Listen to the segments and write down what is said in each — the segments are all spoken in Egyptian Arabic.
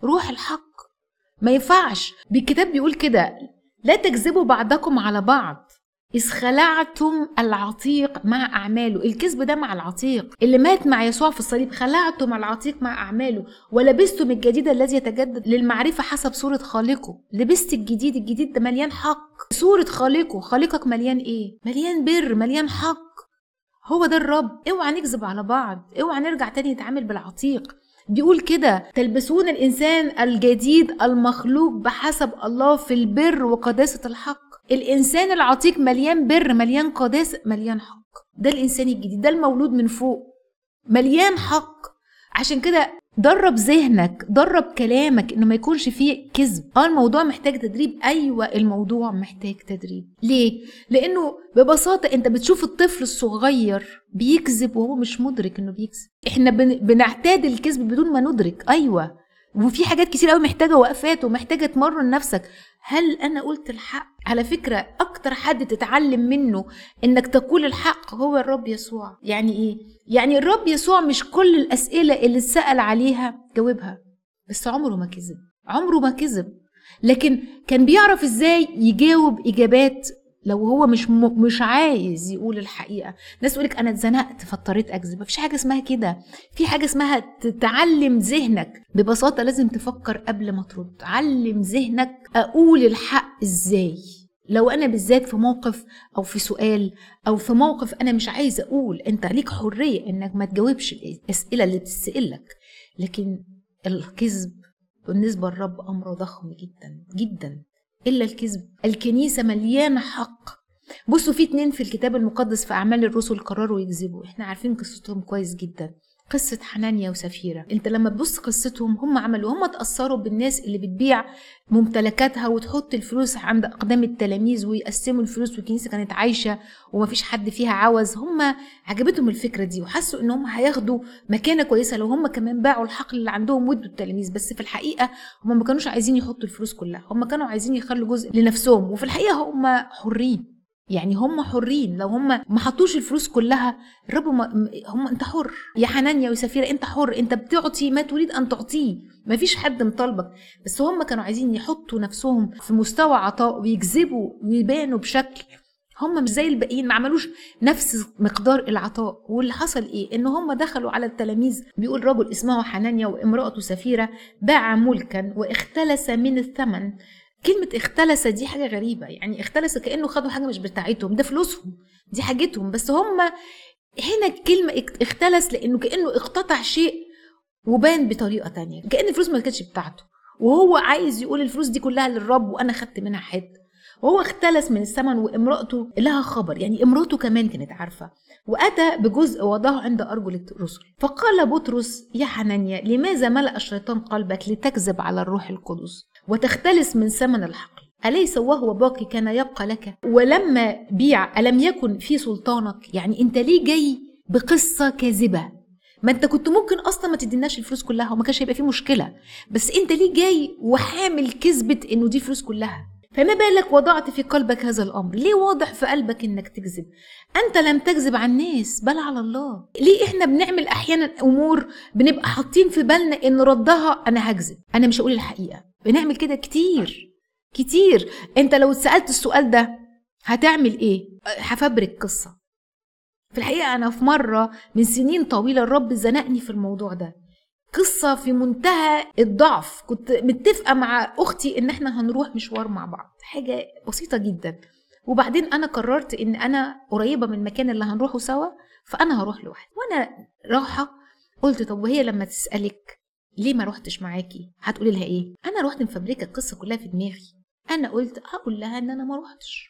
روح الحق ما ينفعش بالكتاب بيقول كده لا تكذبوا بعضكم على بعض إذ خلعتم العتيق مع أعماله الكذب ده مع العتيق اللي مات مع يسوع في الصليب خلعتم العتيق مع أعماله ولبستم الجديد الذي يتجدد للمعرفة حسب صورة خالقه لبست الجديد الجديد ده مليان حق صورة خالقه خالقك مليان إيه مليان بر مليان حق هو ده الرب اوعى نكذب على بعض اوعى نرجع تاني نتعامل بالعتيق بيقول كده تلبسون الإنسان الجديد المخلوق بحسب الله في البر وقداسة الحق الإنسان العتيق مليان بر مليان قداسة مليان حق ده الإنسان الجديد ده المولود من فوق مليان حق عشان كده درب ذهنك درب كلامك انه ما يكونش فيه كذب اه الموضوع محتاج تدريب ايوه الموضوع محتاج تدريب ليه لانه ببساطه انت بتشوف الطفل الصغير بيكذب وهو مش مدرك انه بيكذب احنا بن... بنعتاد الكذب بدون ما ندرك ايوه وفي حاجات كتير قوي محتاجه وقفات ومحتاجه تمرن نفسك هل انا قلت الحق على فكره اكتر حد تتعلم منه انك تقول الحق هو الرب يسوع يعني ايه يعني الرب يسوع مش كل الاسئله اللي اتسال عليها جاوبها بس عمره ما كذب عمره ما كذب لكن كان بيعرف ازاي يجاوب اجابات لو هو مش م... مش عايز يقول الحقيقه ناس تقولك انا اتزنقت فاضطريت اكذب مفيش حاجه اسمها كده في حاجه اسمها تتعلم ذهنك ببساطه لازم تفكر قبل ما ترد علم ذهنك اقول الحق ازاي لو انا بالذات في موقف او في سؤال او في موقف انا مش عايزه اقول انت ليك حريه انك ما تجاوبش الاسئله اللي بتسالك لكن الكذب بالنسبه للرب امر ضخم جدا جدا الا الكذب الكنيسه مليانه حق بصوا في اتنين في الكتاب المقدس في اعمال الرسل قرروا يكذبوا احنا عارفين قصتهم كويس جدا قصة حنانيا وسفيرة انت لما تبص قصتهم هم عملوا هم تأثروا بالناس اللي بتبيع ممتلكاتها وتحط الفلوس عند أقدام التلاميذ ويقسموا الفلوس والكنيسة كانت عايشة ومفيش حد فيها عوز هم عجبتهم الفكرة دي وحسوا ان هم هياخدوا مكانة كويسة لو هم كمان باعوا الحقل اللي عندهم وادوا التلاميذ بس في الحقيقة هم ما كانوش عايزين يحطوا الفلوس كلها هم كانوا عايزين يخلوا جزء لنفسهم وفي الحقيقة هم حرين يعني هم حرين لو هم ما حطوش الفلوس كلها الرب ما هم انت حر يا حنانيا وسفيرة انت حر انت بتعطي ما تريد ان تعطيه ما فيش حد مطالبك بس هم كانوا عايزين يحطوا نفسهم في مستوى عطاء ويجذبوا ويبانوا بشكل هم مش زي الباقيين ما عملوش نفس مقدار العطاء واللي حصل ايه ان هم دخلوا على التلاميذ بيقول رجل اسمه حنانيا وامرأته سفيرة باع ملكا واختلس من الثمن كلمة اختلس دي حاجة غريبة يعني اختلس كأنه خدوا حاجة مش بتاعتهم ده فلوسهم دي حاجتهم بس هم هنا الكلمة اختلس لأنه كأنه اقتطع شيء وبان بطريقة تانية كأن الفلوس ما كانتش بتاعته وهو عايز يقول الفلوس دي كلها للرب وأنا خدت منها حتة وهو اختلس من الثمن وامرأته لها خبر يعني امرأته كمان كانت عارفة وأتى بجزء وضعه عند أرجل الرسل فقال بطرس يا حنانيا لماذا ملأ الشيطان قلبك لتكذب على الروح القدس وتختلس من ثمن الحقل أليس وهو باقي كان يبقى لك ولما بيع ألم يكن في سلطانك يعني أنت ليه جاي بقصة كاذبة ما انت كنت ممكن اصلا ما تديناش الفلوس كلها وما كانش هيبقى في مشكله بس انت ليه جاي وحامل كذبه انه دي فلوس كلها فما بالك وضعت في قلبك هذا الامر ليه واضح في قلبك انك تكذب انت لم تكذب على الناس بل على الله ليه احنا بنعمل احيانا امور بنبقى حاطين في بالنا ان ردها انا هكذب انا مش هقول الحقيقه بنعمل كده كتير كتير انت لو اتسالت السؤال ده هتعمل ايه هفبرك قصه في الحقيقه انا في مره من سنين طويله الرب زنقني في الموضوع ده قصه في منتهى الضعف كنت متفقه مع اختي ان احنا هنروح مشوار مع بعض حاجه بسيطه جدا وبعدين انا قررت ان انا قريبه من المكان اللي هنروحه سوا فانا هروح لوحدي وانا رايحه قلت طب وهي لما تسالك ليه ما روحتش معاكي هتقولي لها ايه انا روحت مفبركه القصه كلها في دماغي انا قلت هقول لها ان انا ما روحتش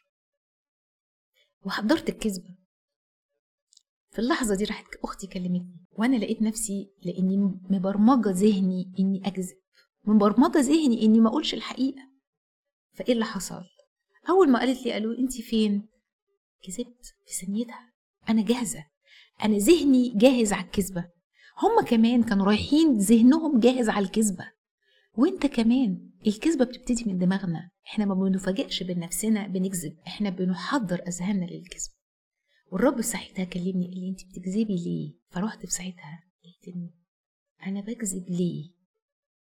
وحضرت الكذبه في اللحظة دي راحت أختي كلمتني وأنا لقيت نفسي لأني مبرمجة ذهني إني أكذب مبرمجة ذهني إني ما أقولش الحقيقة فإيه اللي حصل؟ أول ما قالت لي قالوا أنت فين؟ كذبت في ثانيتها أنا جاهزة أنا ذهني جاهز على الكذبة هما كمان كانوا رايحين ذهنهم جاهز على الكذبة وانت كمان الكذبة بتبتدي من دماغنا احنا ما بنفاجئش بنفسنا بنكذب احنا بنحضر اذهاننا للكذب والرب ساعتها كلمني قال لي انت بتكذبي ليه فرحت في ساعتها قلت له انا بكذب ليه